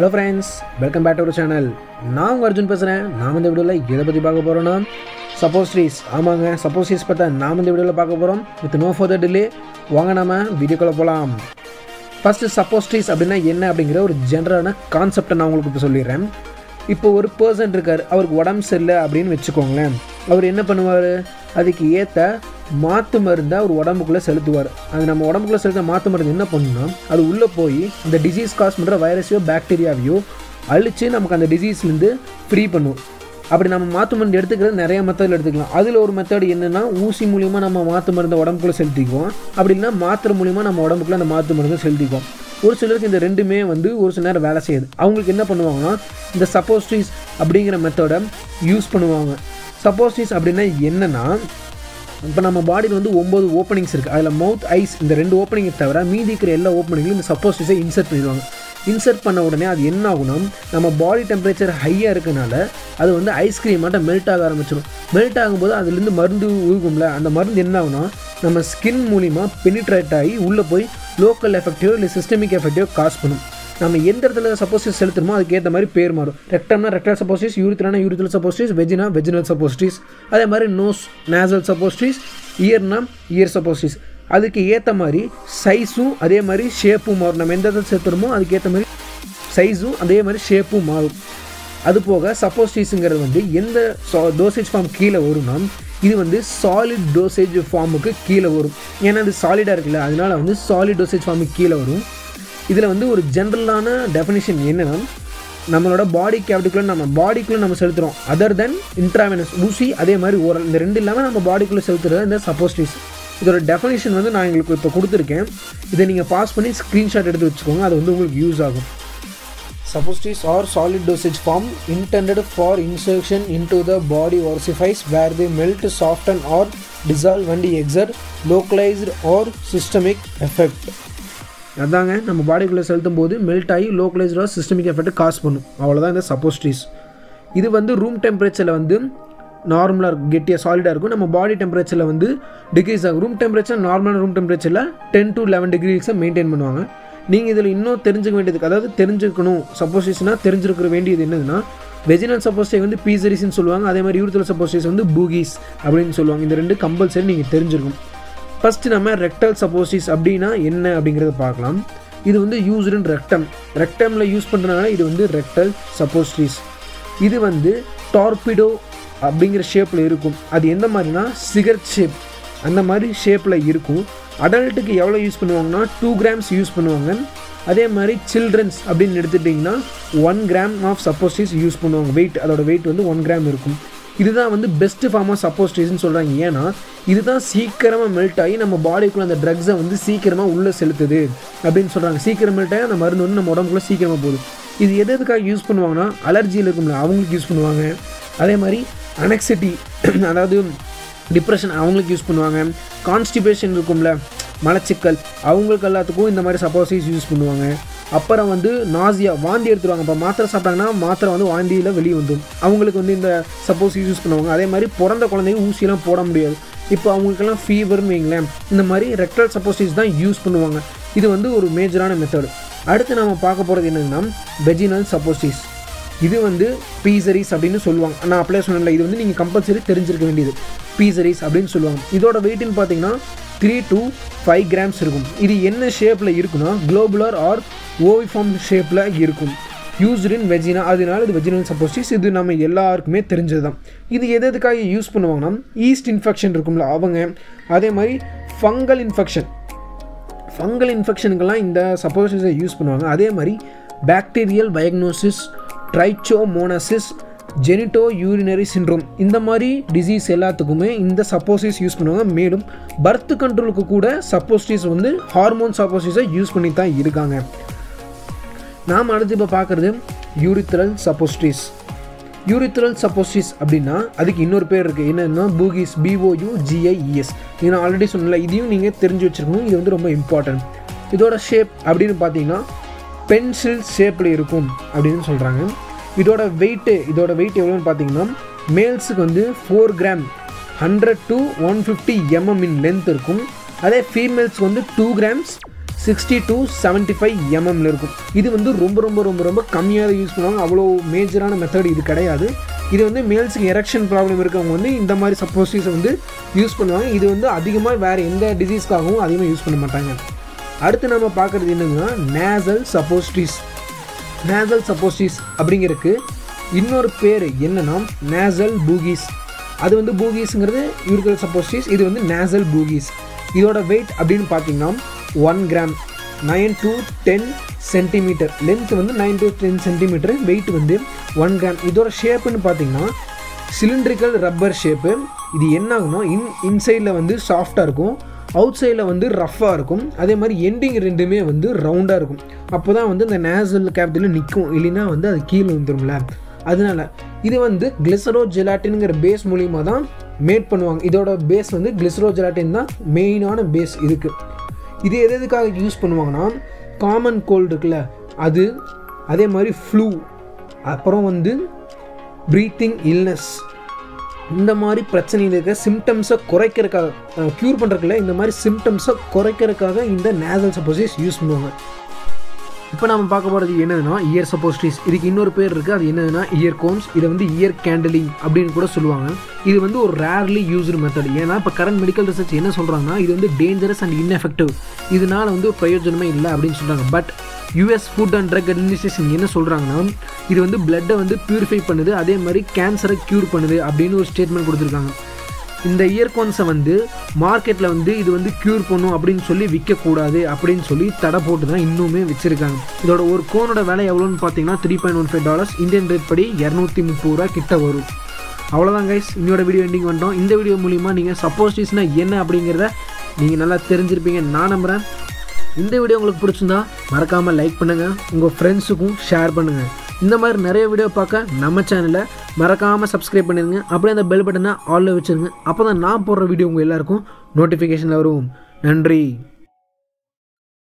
Hello friends welcome back to ஒரு channel நான் உங்கள் அர்ஜுன் பேசுகிறேன் நான் இந்த வீடியோவில் எதை பற்றி பார்க்க போகிறோன்னா சப்போஸ்ட்ரீஸ் ஆமாங்க சப்போஸ்ட்ரீஸ் பார்த்தா நாம் இந்த வீடியோவில் பார்க்க போகிறோம் வித் நோ ஃபர்தர் டிலே வாங்க நாம வீடியோக்குள்ளே போகலாம் ஃபஸ்ட்டு சப்போஸ்ட்ரீஸ் அப்படின்னா என்ன அப்படிங்கிற ஒரு ஜென்ரலான கான்செப்டை நான் உங்களுக்கு இப்போ சொல்லிடுறேன் இப்போ ஒரு பர்சன் இருக்கார் அவருக்கு உடம்பு சரியில்லை அப்படின்னு வச்சுக்கோங்களேன் அவர் என்ன பண்ணுவார் அதுக்கு ஏற்ற மாற்று மருந்தை அவர் உடம்புக்குள்ளே செலுத்துவார் அது நம்ம உடம்புக்குள்ளே செலுத்த மாற்று மருந்து என்ன பண்ணுன்னா அது உள்ளே போய் இந்த டிசீஸ் காஸ் பண்ணுற வைரஸையோ பாக்டீரியாவையோ அழித்து நமக்கு அந்த டிசீஸ்லேருந்து ஃப்ரீ பண்ணும் அப்படி நம்ம மாற்று மருந்து எடுத்துக்கிறது நிறைய மெத்தடில் எடுத்துக்கலாம் அதில் ஒரு மெத்தட் என்னென்னா ஊசி மூலிமா நம்ம மாற்று மருந்தை உடம்புக்குள்ளே செலுத்திக்குவோம் அப்படி இல்லைன்னா மாத்திரை மூலிமா நம்ம உடம்புக்குள்ளே அந்த மாற்று மருந்தை செலுத்திக்குவோம் ஒரு சிலருக்கு இந்த ரெண்டுமே வந்து ஒரு சில நேரம் வேலை செய்யுது அவங்களுக்கு என்ன பண்ணுவாங்கன்னா இந்த சப்போஸ்ட்ரீஸ் அப்படிங்கிற மெத்தடை யூஸ் பண்ணுவாங்க சப்போஸ்ட்ரீஸ் அப்படின்னா என்னென்னா இப்போ நம்ம பாடியில் வந்து ஒம்பது ஓப்பனிங்ஸ் இருக்குது அதில் மவுத் ஐஸ் இந்த ரெண்டு ஓப்பனிங்கை தவிர மீதி இருக்கிற எல்லா ஓப்பனிங்லையும் இந்த சப்போஸ்டிஸை இன்சர்ட் பண்ணிடுவாங்க இன்சர்ட் பண்ண உடனே அது என்ன ஆகுனா நம்ம பாடி டெம்பரேச்சர் ஹையாக இருக்கனால அது வந்து ஐஸ்கிரீம் மட்டும் மெல்ட் ஆக ஆரம்பிச்சிடும் மெல்ட் ஆகும்போது அதுலேருந்து மருந்து உருகும்ல அந்த மருந்து என்ன ஆகுனா நம்ம ஸ்கின் மூலிமா பெனிட்ரேட் ஆகி உள்ளே போய் லோக்கல் எஃபெக்டிவோ இல்லை சிஸ்டமிக் எஃபெக்டிவோ காஸ் பண்ணும் நம்ம எந்த இடத்துல சப்போஸ்டிஸ் செலுத்துறோமோ அதுக்கேற்ற மாதிரி பேர் மாறும் ரெக்டம்னா ரெக்டல் சப்போஸ்டிஸ் யூரித்ரானா urethral suppositories vagina vaginal suppositories அதே மாதிரி நோஸ் நேசல் சப்போஸ்டிஸ் இயர்னா இயர் சப்போஸ்டிஸ் அதுக்கு ஏற்ற மாதிரி சைஸும் அதே மாதிரி ஷேப்பும் மாறும் நம்ம எந்த இடத்துல செலுத்துறோமோ அதுக்கேற்ற மாதிரி சைஸும் அதே மாதிரி ஷேப்பும் மாறும் அது போக சப்போஸ்டிஸுங்கிறது வந்து எந்த டோசேஜ் ஃபார்ம் கீழே வரும்னா இது வந்து சாலிட் டோசேஜ் ஃபார்முக்கு கீழே வரும் ஏன்னா இது சாலிடாக இருக்குல்ல அதனால வந்து சாலிட் டோசேஜ் ஃபார்முக்கு கீழே வரும் இதில் வந்து ஒரு ஜென்ரலான டெஃபினிஷன் என்னென்னா நம்மளோட பாடி கேவிட்டிக்குள்ளே நம்ம பாடிக்குள்ளே நம்ம செலுத்துகிறோம் அதர் தென் இன்ட்ராவெனஸ் ஊசி அதே மாதிரி ஓரல் இந்த ரெண்டு இல்லாமல் நம்ம பாடிக்குள்ளே செலுத்துறது இந்த சப்போஸ்டிஸ் இதோட டெஃபினேஷன் வந்து நான் எங்களுக்கு இப்போ கொடுத்துருக்கேன் இதை நீங்கள் பாஸ் பண்ணி ஸ்க்ரீன்ஷாட் எடுத்து வச்சுக்கோங்க அது வந்து உங்களுக்கு யூஸ் ஆகும் Suppositories are solid dosage form intended for insertion into the body ossifies where they melt, soften or dissolve when they exert localized or systemic effect. அதாங்க நம்ம பாடிக்குள்ளே செலுத்தும் போது மெல்ட் ஆகி லோக்கலைஸ்டாக சிஸ்டமிக் எஃபெக்ட் காஸ் பண்ணும் அவ்வளோதான் இந்த சப்போஸ்ட்ரீஸ் இது வந்து ரூம் டெம்பரேச்சரில் வந்து நார்மலாக இருக்கும் கெட்டியாக சாலிடாக இருக்கும் நம்ம பாடி டெம்பரேச்சரில் வந்து டிகிரிஸ் ஆகும் ரூம் டெம்பரேச்சர் நார்மலான ரூம் டெம்பரேச்சரில் டென் டு லெவன் டிகிரிஸை மெயின்டைன் பண்ணுவாங்க நீங்கள் இதில் இன்னும் தெரிஞ்சுக்க வேண்டியதுக்கு அதாவது தெரிஞ்சுக்கணும் சப்போஸ்டிஸ்னால் தெரிஞ்சுருக்க வேண்டியது என்னதுன்னா வெஜினல் சப்போஸ்டை வந்து பீசரிஸ்ன்னு சொல்லுவாங்க அதே மாதிரி யூரித்தல் சப்போஸ்டிஸ் வந்து பூகிஸ் அப்படின்னு சொல்லுவாங்க இந்த ரெண்டு கம்பல்சரி நீங்கள் தெரிஞ்சிருக்கும் ஃபஸ்ட்டு நம்ம ரெக்டல் சப்போஸ்டிஸ் அப்படின்னா என்ன அப்படிங்கிறத பார்க்கலாம் இது வந்து யூஸ்டுன் ரெக்டம் ரெக்டமில் யூஸ் பண்ணுறதுனால இது வந்து ரெக்டல் சப்போஸ்ட்ரிஸ் இது வந்து டார்பிடோ அப்படிங்கிற ஷேப்பில் இருக்கும் அது எந்த மாதிரினா சிகரெட் ஷேப் அந்த மாதிரி ஷேப்பில் இருக்கும் அடல்ட்டுக்கு எவ்வளோ யூஸ் பண்ணுவாங்கன்னா டூ கிராம்ஸ் யூஸ் பண்ணுவாங்க அதே மாதிரி சில்ட்ரன்ஸ் அப்படின்னு எடுத்துட்டிங்கன்னா one gram of suppositories use பண்ணுவாங்க வெயிட் அதோட வெயிட் வந்து ஒன் கிராம் இருக்கும் இதுதான் வந்து பெஸ்ட் ஃபார்ம் ஆஃப் சப்போஸ்டிஸ்ன்னு சொல்கிறாங்க ஏன்னா இதுதான் சீக்கிரமாக மெல்ட் ஆகி நம்ம பாடிக்குள்ளே அந்த ட்ரக்ஸை வந்து சீக்கிரமாக உள்ளே செலுத்துது அப்படின்னு சொல்கிறாங்க சீக்கிரம் மெல்ட் ஆகி அந்த மருந்து வந்து நம்ம உடம்புக்குள்ளே சீக்கிரமாக போகுது இது எது எதுக்காக யூஸ் பண்ணுவாங்கன்னா அலர்ஜியில் இருக்கும்ல அவங்களுக்கு யூஸ் பண்ணுவாங்க அதே மாதிரி அனெக்சிட்டி அதாவது டிப்ரெஷன் அவங்களுக்கு யூஸ் பண்ணுவாங்க கான்ஸ்டிபேஷன் இருக்கும்ல மலச்சிக்கல் அவங்களுக்கு எல்லாத்துக்கும் இந்த மாதிரி சப்போசிஸ் யூஸ் பண்ணுவாங்க அப்புறம் வந்து நாசியா வாந்தி எடுத்துருவாங்க இப்போ மாத்திரை சாப்பிட்டாங்கன்னா மாத்திரை வந்து வாந்தியில் வெளியே வந்துடும் அவங்களுக்கு வந்து இந்த சப்போஸ் யூஸ் பண்ணுவாங்க அதே மாதிரி பிறந்த குழந்தைங்க ஊசியெல்லாம் போட முடியாது இப்போ அவங்களுக்கெல்லாம் ஃபீவர்னு வைங்களேன் இந்த மாதிரி ரெக்டல் சப்போசிஸ் தான் யூஸ் பண்ணுவாங்க இது வந்து ஒரு மேஜரான மெத்தடு அடுத்து நம்ம பார்க்க போகிறது என்னதுன்னா வெஜினல் சப்போசிஸ் இது வந்து பீசரிஸ் அப்படின்னு சொல்லுவாங்க நான் அப்படியே சொன்னேன்ல இது வந்து நீங்கள் கம்பல்சரி தெரிஞ்சிருக்க வேண்டியது பீசரிஸ் அப்படின்னு சொல்லுவாங்க இதோட வெயிட்னு பார்த்தீங்கன்னா த்ரீ டு ஃபைவ் கிராம்ஸ் இருக்கும் இது என்ன ஷேப்பில் இருக்குன்னா குளோபுலர் ஆர் ஓவிஃபார்ம் ஷேப்பில் இருக்கும் யூஸ்டு இன் வெஜினா அதனால இது வெஜினல் சப்போஸ்டிஸ் இது நம்ம எல்லாருக்குமே தெரிஞ்சது தான் இது எது எதுக்காக யூஸ் பண்ணுவாங்கன்னா ஈஸ்ட் இன்ஃபெக்ஷன் இருக்கும்ல அவங்க அதே மாதிரி ஃபங்கல் இன்ஃபெக்ஷன் ஃபங்கல் இன்ஃபெக்ஷனுக்கெல்லாம் இந்த சப்போசிஸை யூஸ் பண்ணுவாங்க அதே மாதிரி bacterial diagnosis trichomoniasis genito urinary syndrome இந்த மாதிரி டிசீஸ் எல்லாத்துக்குமே இந்த சப்போசிஸ் யூஸ் பண்ணுவாங்க மேலும் பர்த் கண்ட்ரோலுக்கு கூட சப்போசிஸ் வந்து ஹார்மோன் சப்போசிஸை யூஸ் பண்ணி தான் இருக்காங்க நாம் அடுத்து இப்போ பார்க்குறது யூரித்ரல் சப்போஸ்டிஸ் யூரித்ரல் சப்போஸ்டிஸ் அப்படின்னா அதுக்கு இன்னொரு பேர் இருக்குது என்னன்னா பூகிஸ் பிஓயு ஜிஐஇஎஸ் இது நான் ஆல்ரெடி சொன்னல இதையும் நீங்கள் தெரிஞ்சு வச்சுருக்கணும் இது வந்து ரொம்ப இம்பார்ட்டன்ட் இதோட ஷேப் அப்படின்னு பார்த்தீங்கன்னா பென்சில் ஷேப்பில் இருக்கும் அப்படின்னு சொல்கிறாங்க இதோட வெயிட்டு இதோட வெயிட் எவ்வளோன்னு பார்த்தீங்கன்னா மேல்ஸுக்கு வந்து four gram hundred to one fifty mm in length இருக்கும் அதே ஃபீமேல்ஸ்க்கு வந்து two grams sixty to seventy five எம்எம்ல இருக்கும் இது வந்து ரொம்ப ரொம்ப ரொம்ப ரொம்ப கம்மியாக யூஸ் பண்ணுவாங்க அவ்வளோ மேஜரான மெத்தட் இது கிடையாது இது வந்து மேல்ஸுக்கு எரெக்ஷன் ப்ராப்ளம் இருக்கவங்க வந்து இந்த மாதிரி சப்போஸ்டிஸை வந்து யூஸ் பண்ணுவாங்க இது வந்து அதிகமாக வேறு எந்த டிசீஸ்க்காகவும் அதிகமாக யூஸ் பண்ண மாட்டாங்க அடுத்து நம்ம பார்க்குறது என்னன்னா நேசல் சப்போஸ்ட்ரிஸ் நேசல் சப்போஸ்டிஸ் அப்படிங்கிறதுக்கு இன்னொரு பேர் என்னன்னா நேசல் பூகீஸ் அது வந்து பூகீஸுங்கிறது யூரிக்கல் சப்போஸ்டிஸ் இது வந்து நேசல் பூகீஸ் இதோட வெயிட் அப்படின்னு பார்த்தீங்கன்னா one gram nine to ten centimetre length வந்து nine to ten centimetre weight வந்து ஒன் கிராம் இதோட ஷேப்புன்னு பார்த்தீங்கன்னா சிலிண்ட்ரிக்கல் ரப்பர் ஷேப்பு இது என்ன ஆகும்னா இன் இன்சைடில் வந்து சாஃப்டாக இருக்கும் அவுட் சைடில் வந்து ரஃப்பாக இருக்கும் அதே மாதிரி எண்டிங் ரெண்டுமே வந்து ரவுண்டாக இருக்கும் அப்போ தான் வந்து இந்த நேசல் கேப்டில் நிற்கும் இல்லைன்னா வந்து அது கீழே வந்துடும்ல அதனால இது வந்து கிளிசரோ ஜெலாட்டின்ங்கிற பேஸ் மூலியமாக தான் மேட் பண்ணுவாங்க இதோட பேஸ் வந்து கிளிசரோ ஜெலாட்டின் தான் மெயினான பேஸ் இதுக்கு இது எது எதுக்காக யூஸ் பண்ணுவாங்கன்னா காமன் கோல்டு இருக்குல்ல அது அதே மாதிரி ஃப்ளூ அப்புறம் வந்து ப்ரீத்திங் இல்னஸ் இந்த மாதிரி பிரச்சனையில் இருக்க சிம்டம்ஸை குறைக்கிறதுக்காக க்யூர் பண்ணுறதுக்குள்ள இந்த மாதிரி சிம்டம்ஸை குறைக்கிறதுக்காக இந்த நேசல் சப்போசிஸ் யூஸ் பண்ணுவாங்க இப்போ நம்ம பார்க்க போகிறது என்னதுன்னா இயர் சப்போஸ்ட்ரிஸ் இதுக்கு இன்னொரு பேர் இருக்குது அது என்னதுன்னா இயர் கோம்ஸ் இதை வந்து இயர் கேண்டலிங் அப்படின்னு கூட சொல்லுவாங்க இது வந்து ஒரு ரேர்லி யூஸ்டு மெத்தட் ஏன்னா இப்போ கரண்ட் மெடிக்கல் ரிசர்ச் என்ன சொல்கிறாங்கன்னா இது வந்து டேஞ்சரஸ் அண்ட் இன்எஃபெக்டிவ் இதனால வந்து பிரயோஜனமே இல்லை அப்படின்னு சொல்கிறாங்க but US food and drug administration என்ன சொல்கிறாங்கன்னா இது வந்து பிளட்டை வந்து பியூரிஃபை பண்ணுது அதே மாதிரி கேன்சரை க்யூர் பண்ணுது அப்படின்னு ஒரு ஸ்டேட்மெண்ட் கொடுத்துருக்காங்க இந்த இயர்கோன்ஸை வந்து மார்க்கெட்டில் வந்து இது வந்து க்யூர் பண்ணும் அப்படின்னு சொல்லி விற்கக்கூடாது அப்படின்னு சொல்லி தடை போட்டு தான் இன்னுமே வச்சுருக்காங்க இதோட ஒரு கோனோட விலை எவ்வளோன்னு பார்த்தீங்கன்னா three point one five dollars Indian rate படி இரநூத்தி முப்பது ரூபா கிட்ட வரும் அவ்வளோதான் கைஸ் இன்னோட வீடியோ எண்டிங் வந்துட்டோம் இந்த வீடியோ மூலிமா நீங்கள் சப்போஸ்டிஸ்னா என்ன அப்படிங்கிறத நீங்கள் நல்லா தெரிஞ்சிருப்பீங்க நான் நம்புகிறேன் இந்த வீடியோ உங்களுக்கு பிடிச்சிருந்தா மறக்காமல் லைக் பண்ணுங்கள் உங்கள் ஃப்ரெண்ட்ஸுக்கும் ஷேர் பண்ணுங்கள் இந்த மாதிரி நிறைய வீடியோ பார்க்க நம்ம சேனலை மறக்காமல் சப்ஸ்கிரைப் பண்ணிடுங்க அப்படியே அந்த பெல் பட்டனை ஆலில் வச்சுருங்க அப்போ தான் நான் போடுற வீடியோ உங்கள் எல்லாருக்கும் நோட்டிஃபிகேஷனில் வரும் நன்றி